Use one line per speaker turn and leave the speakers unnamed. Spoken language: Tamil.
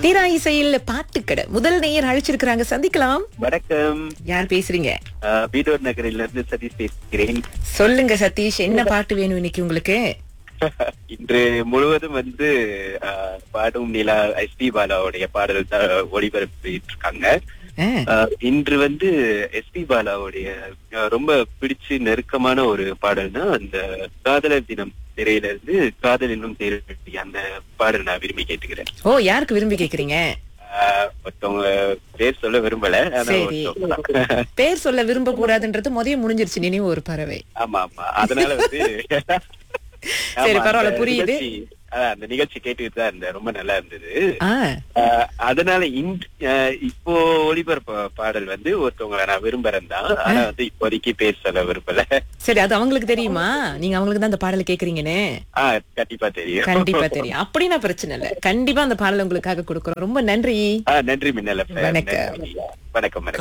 தீரா இசையில் பாட்டுக்கடை முதல் நேயர் அழைச்சிருக்கிறாங்க சந்திக்கலாம்
வணக்கம்
யார் பேசுறீங்க
ஆஹ் பீடோர் நகரில் இருந்து சதீஷ் பேசுகிறேன்
சொல்லுங்க சதீஷ் என்ன பாட்டு வேணும் இன்னைக்கு உங்களுக்கு
இன்று முழுவதும் வந்து ஆஹ், பாடும் நிலா எஸ்பி பாலாவுடைய பாடல் தான் ஒளிபரப்பிட்டு இருக்காங்க
ஆ,
ஆஹ், இன்று வந்து எஸ்பி பாலாவுடைய ஆஹ், ரொம்ப பிடிச்சு நெருக்கமான ஒரு பாடல்னா அந்த காதலர் தினம் திரையில இருந்து காதல் என்னும் தேர்வு அந்த பாடல் நான் விரும்பி கேட்டுக்கிறேன்
ஓ யாருக்கு விரும்பி கேக்குறீங்க
ஆஹ், ஒருத்தவங்க பேர் சொல்ல விரும்பல ஆனா
சரி.
ஒருத்தவங்க-
பேர் சொல்ல விரும்ப கூடாதுன்றது முதல்ல முடிஞ்சிருச்சு நினைவு ஒரு பறவை
ஆமா ஆமா அதனால வந்து
சரி,
ஆமா,
பரவாயில்ல,
அந்த
புரியுது.
நிகழ்ச்சி, அதான், அந்த நிகழ்ச்சி கேட்டுட்டு தான் இருந்தேன் ரொம்ப நல்லா இருந்தது
ஆ
ஆஹ், அதனால இன்று ஆஹ், இப்போ ஒளிபரப்பு பாடல் வந்து ஒருத்தவங்களை நான் விரும்புறேன் தான் ஆனா வந்து இப்போதைக்கு பேர் சொல்ல விரும்பல
சரி அது அவங்களுக்கு தெரியுமா நீங்க அவங்களுக்கு தான் அந்த பாடலை கேக்குறீங்கன்னு
ஆஹ் கண்டிப்பா தெரியும்
கண்டிப்பா தெரியும் அப்படின்னா பிரச்சனை இல்ல கண்டிப்பா அந்த பாடலை உங்களுக்காக கொடுக்குறோம் ரொம்ப நன்றி
ஆஹ் நன்றி மின்னல
வணக்கம்.
வணக்கம் வணக்கம்